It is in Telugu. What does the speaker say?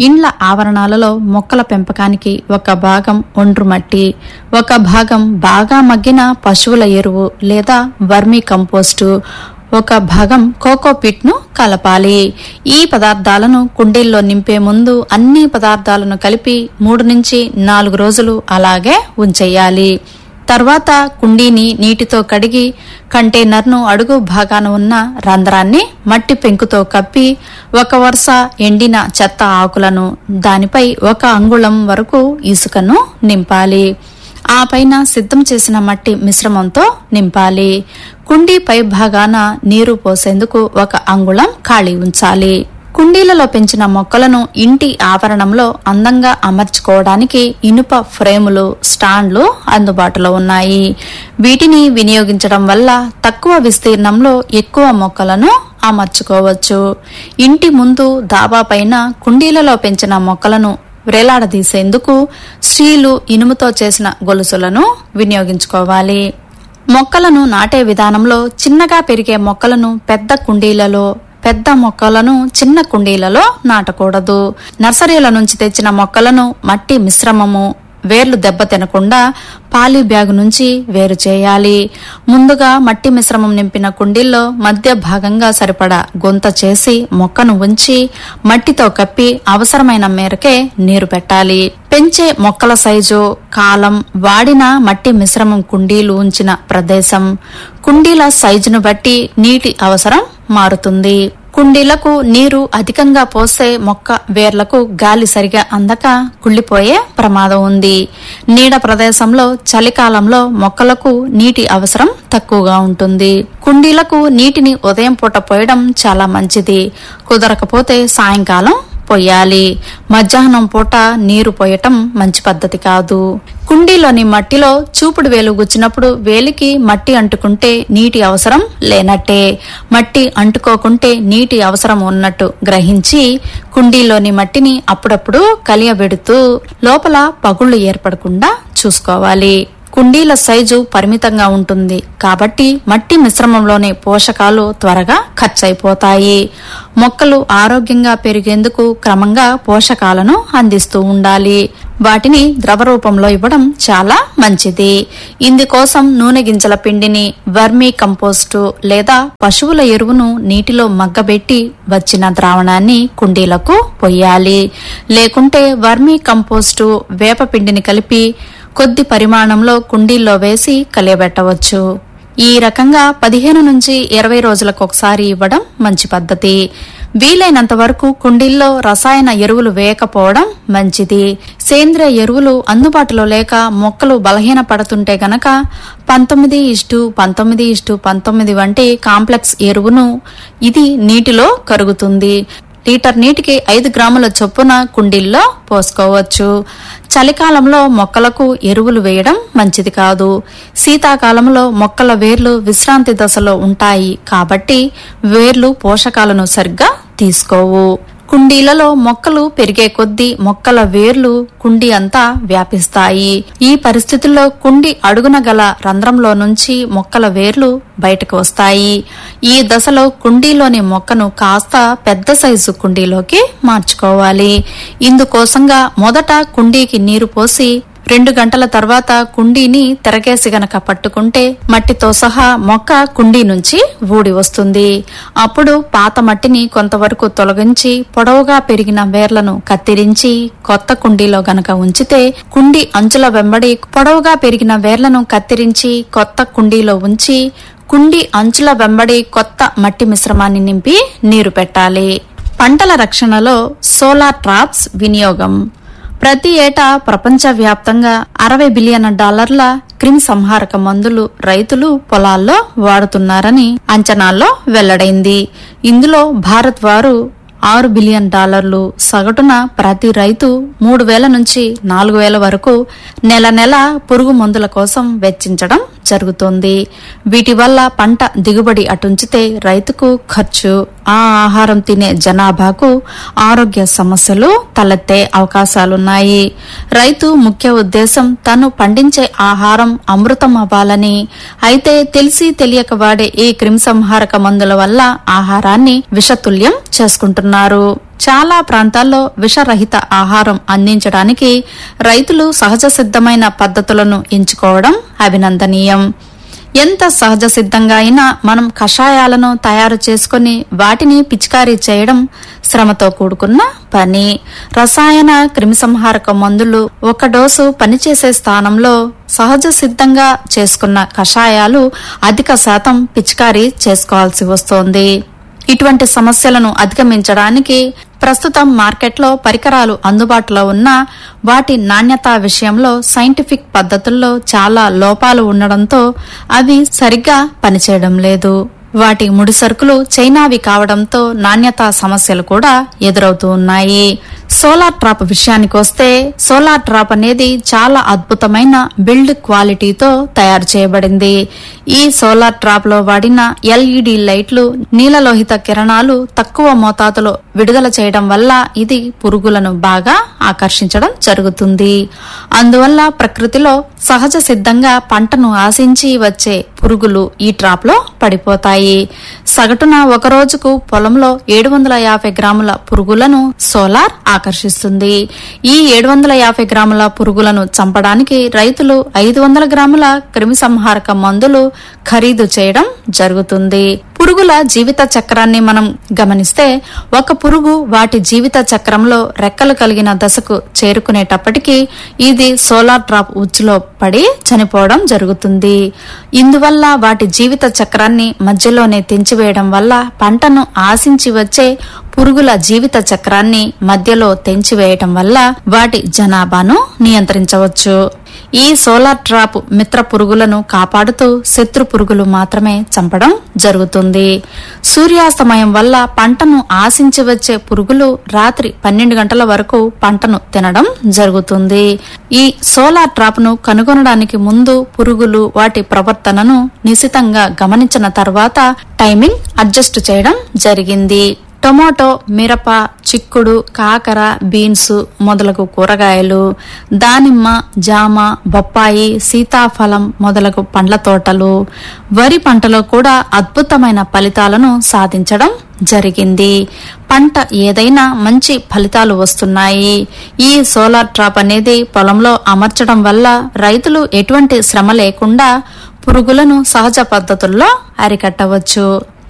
ఇండ్ల ఆవరణాలలో మొక్కల పెంపకానికి ఒక భాగం ఒండ్రు మట్టి ఒక భాగం బాగా మగ్గిన పశువుల ఎరువు లేదా వర్మీ కంపోస్టు ఒక భాగం కోకోపిట్ ను కలపాలి ఈ పదార్థాలను కుండీల్లో నింపే ముందు అన్ని పదార్థాలను కలిపి మూడు నుంచి నాలుగు రోజులు అలాగే ఉంచేయాలి తర్వాత కుండీని నీటితో కడిగి కంటైనర్ను అడుగు భాగాన ఉన్న రంధ్రాన్ని మట్టి పెంకుతో కప్పి ఒక వరుస ఎండిన చెత్త ఆకులను దానిపై ఒక అంగుళం వరకు ఇసుకను నింపాలి ఆ పైన సిద్ధం చేసిన మట్టి మిశ్రమంతో నింపాలి కుండీ పై భాగాన నీరు పోసేందుకు ఒక అంగుళం ఖాళీ ఉంచాలి కుండీలలో పెంచిన మొక్కలను ఇంటి ఆవరణంలో అందంగా అమర్చుకోవడానికి ఇనుప ఫ్రేములు స్టాండ్లు అందుబాటులో ఉన్నాయి వీటిని వినియోగించడం వల్ల తక్కువ విస్తీర్ణంలో ఎక్కువ మొక్కలను అమర్చుకోవచ్చు ఇంటి ముందు దాబా పైన కుండీలలో పెంచిన మొక్కలను వేలాడదీసేందుకు స్టీలు ఇనుముతో చేసిన గొలుసులను వినియోగించుకోవాలి మొక్కలను నాటే విధానంలో చిన్నగా పెరిగే మొక్కలను పెద్ద కుండీలలో పెద్ద మొక్కలను చిన్న కుండీలలో నాటకూడదు నర్సరీల నుంచి తెచ్చిన మొక్కలను మట్టి మిశ్రమము వేర్లు దెబ్బతినకుండా పాలీ బ్యాగ్ నుంచి వేరు చేయాలి ముందుగా మట్టి మిశ్రమం నింపిన కుండీల్లో మధ్య భాగంగా సరిపడా గుంత చేసి మొక్కను ఉంచి మట్టితో కప్పి అవసరమైన మేరకే నీరు పెట్టాలి పెంచే మొక్కల సైజు కాలం వాడిన మట్టి మిశ్రమం కుండీలు ఉంచిన ప్రదేశం కుండీల సైజును బట్టి నీటి అవసరం మారుతుంది కుండీలకు నీరు అధికంగా పోసే మొక్క వేర్లకు గాలి సరిగా అందక కుళ్ళిపోయే ప్రమాదం ఉంది నీడ ప్రదేశంలో చలికాలంలో మొక్కలకు నీటి అవసరం తక్కువగా ఉంటుంది కుండీలకు నీటిని ఉదయం పూట పోయడం చాలా మంచిది కుదరకపోతే సాయంకాలం పొయ్యాలి మధ్యాహ్నం పూట నీరు పోయటం మంచి పద్ధతి కాదు కుండీలోని మట్టిలో చూపుడు వేలు గుచ్చినప్పుడు వేలికి మట్టి అంటుకుంటే నీటి అవసరం లేనట్టే మట్టి అంటుకోకుంటే నీటి అవసరం ఉన్నట్టు గ్రహించి కుండీలోని మట్టిని అప్పుడప్పుడు కలియబెడుతూ లోపల పగుళ్లు ఏర్పడకుండా చూసుకోవాలి కుండీల సైజు పరిమితంగా ఉంటుంది కాబట్టి మట్టి మిశ్రమంలోని పోషకాలు త్వరగా ఖర్చయిపోతాయి మొక్కలు ఆరోగ్యంగా పెరిగేందుకు క్రమంగా పోషకాలను అందిస్తూ ఉండాలి వాటిని ద్రవ రూపంలో ఇవ్వడం చాలా మంచిది ఇందుకోసం నూనె గింజల పిండిని వర్మీ కంపోస్టు లేదా పశువుల ఎరువును నీటిలో మగ్గబెట్టి వచ్చిన ద్రావణాన్ని కుండీలకు పొయ్యాలి లేకుంటే వర్మీ కంపోస్టు వేప పిండిని కలిపి కొద్ది పరిమాణంలో కుండీల్లో వేసి కలియబెట్టవచ్చు ఈ రకంగా పదిహేను నుంచి ఇరవై రోజులకు ఒకసారి ఇవ్వడం మంచి పద్ధతి వీలైనంత వరకు కుండీల్లో రసాయన ఎరువులు వేయకపోవడం మంచిది సేంద్రియ ఎరువులు అందుబాటులో లేక మొక్కలు బలహీనపడుతుంటే గనక పంతొమ్మిది ఇష్టు పంతొమ్మిది ఇష్టు పంతొమ్మిది వంటి కాంప్లెక్స్ ఎరువును ఇది నీటిలో కరుగుతుంది లీటర్ నీటికి ఐదు గ్రాముల చొప్పున కుండీల్లో పోసుకోవచ్చు చలికాలంలో మొక్కలకు ఎరువులు వేయడం మంచిది కాదు శీతాకాలంలో మొక్కల వేర్లు విశ్రాంతి దశలో ఉంటాయి కాబట్టి వేర్లు పోషకాలను సరిగ్గా తీసుకోవు కుండీలలో మొక్కలు పెరిగే కొద్దీ మొక్కల వేర్లు కుండీ అంతా వ్యాపిస్తాయి ఈ పరిస్థితుల్లో కుండి అడుగున గల రంధ్రంలో నుంచి మొక్కల వేర్లు బయటకు వస్తాయి ఈ దశలో కుండీలోని మొక్కను కాస్త పెద్ద సైజు కుండీలోకి మార్చుకోవాలి ఇందుకోసంగా మొదట కుండీకి నీరు పోసి రెండు గంటల తర్వాత కుండీని తెరగేసి గనక పట్టుకుంటే మట్టితో సహా మొక్క కుండీ నుంచి ఊడి వస్తుంది అప్పుడు పాత మట్టిని కొంతవరకు తొలగించి పొడవుగా పెరిగిన వేర్లను కత్తిరించి కొత్త కుండీలో గనక ఉంచితే కుండీ అంచుల వెంబడి పొడవుగా పెరిగిన వేర్లను కత్తిరించి కొత్త కుండీలో ఉంచి కుండీ అంచుల వెంబడి కొత్త మట్టి మిశ్రమాన్ని నింపి నీరు పెట్టాలి పంటల రక్షణలో సోలార్ ట్రాప్స్ వినియోగం ప్రతి ఏటా ప్రపంచవ్యాప్తంగా అరవై బిలియన్ డాలర్ల క్రిమి సంహారక మందులు రైతులు పొలాల్లో వాడుతున్నారని అంచనాల్లో వెల్లడైంది ఇందులో భారత్ వారు ఆరు బిలియన్ డాలర్లు సగటున ప్రతి రైతు మూడు వేల నుంచి నాలుగు వేల వరకు నెల నెల పురుగు మందుల కోసం వెచ్చించడం జరుగుతోంది వీటి వల్ల పంట దిగుబడి అటుంచితే రైతుకు ఖర్చు ఆ ఆహారం తినే జనాభాకు ఆరోగ్య సమస్యలు తలెత్తే అవకాశాలున్నాయి రైతు ముఖ్య ఉద్దేశం తను పండించే ఆహారం అమృతం అవ్వాలని అయితే తెలిసి తెలియక వాడే ఈ క్రిమిసంహారక మందుల వల్ల ఆహారాన్ని విషతుల్యం చేసుకుంటున్నారు చాలా ప్రాంతాల్లో విషరహిత ఆహారం అందించడానికి రైతులు సహజ సిద్ధమైన పద్ధతులను ఎంచుకోవడం అభినందనీయం ఎంత సహజ సిద్ధంగా అయినా మనం కషాయాలను తయారు చేసుకుని వాటిని పిచికారీ చేయడం శ్రమతో కూడుకున్న పని రసాయన క్రిమిసంహారక మందులు ఒక డోసు పనిచేసే స్థానంలో సహజ సిద్ధంగా చేసుకున్న కషాయాలు అధిక శాతం పిచికారీ చేసుకోవాల్సి వస్తోంది ఇటువంటి సమస్యలను అధిగమించడానికి ప్రస్తుతం మార్కెట్లో పరికరాలు అందుబాటులో ఉన్న వాటి నాణ్యత విషయంలో సైంటిఫిక్ పద్ధతుల్లో చాలా లోపాలు ఉండడంతో అవి సరిగ్గా పనిచేయడం లేదు వాటి ముడి సరుకులు చైనావి కావడంతో నాణ్యత సమస్యలు కూడా ఎదురవుతూ ఉన్నాయి సోలార్ ట్రాప్ విషయానికి వస్తే సోలార్ ట్రాప్ అనేది చాలా అద్భుతమైన బిల్డ్ క్వాలిటీతో తయారు చేయబడింది ఈ సోలార్ ట్రాప్ లో వాడిన ఎల్ఈడి లైట్లు నీలలోహిత కిరణాలు తక్కువ మోతాదులో విడుదల చేయడం వల్ల ఇది పురుగులను బాగా ఆకర్షించడం జరుగుతుంది అందువల్ల ప్రకృతిలో సహజ సిద్ధంగా పంటను ఆశించి వచ్చే పురుగులు ఈ ట్రాప్ లో పడిపోతాయి సగటున ఒక రోజుకు పొలంలో ఏడు వందల యాభై గ్రాముల పురుగులను సోలార్ ఆకర్షిస్తుంది ఈ ఏడు వందల యాభై గ్రాముల పురుగులను చంపడానికి రైతులు ఐదు వందల గ్రాముల క్రిమిసంహారక మందులు ఖరీదు చేయడం జరుగుతుంది పురుగుల జీవిత చక్రాన్ని మనం గమనిస్తే ఒక పురుగు వాటి జీవిత చక్రంలో రెక్కలు కలిగిన దశకు చేరుకునేటప్పటికీ ఇది సోలార్ ట్రాప్ ఉచ్చులో పడి చనిపోవడం జరుగుతుంది ఇందువల్ల వాటి జీవిత చక్రాన్ని మధ్యలోనే తెంచివేయడం వల్ల పంటను ఆశించి వచ్చే పురుగుల జీవిత చక్రాన్ని మధ్యలో తెంచివేయటం వల్ల వాటి జనాభాను నియంత్రించవచ్చు ఈ సోలార్ ట్రాప్ మిత్ర పురుగులను కాపాడుతూ శత్రు పురుగులు మాత్రమే చంపడం జరుగుతుంది సూర్యాస్తమయం వల్ల పంటను ఆశించి వచ్చే పురుగులు రాత్రి పన్నెండు గంటల వరకు పంటను తినడం జరుగుతుంది ఈ సోలార్ ట్రాప్ ను కనుగొనడానికి ముందు పురుగులు వాటి ప్రవర్తనను నిశితంగా గమనించిన తర్వాత టైమింగ్ అడ్జస్ట్ చేయడం జరిగింది టొమాటో మిరప చిక్కుడు కాకర బీన్స్ మొదలగు కూరగాయలు దానిమ్మ జామ బొప్పాయి సీతాఫలం మొదలగు పండ్ల తోటలు వరి పంటలో కూడా అద్భుతమైన ఫలితాలను సాధించడం జరిగింది పంట ఏదైనా మంచి ఫలితాలు వస్తున్నాయి ఈ సోలార్ ట్రాప్ అనేది పొలంలో అమర్చడం వల్ల రైతులు ఎటువంటి శ్రమ లేకుండా పురుగులను సహజ పద్ధతుల్లో అరికట్టవచ్చు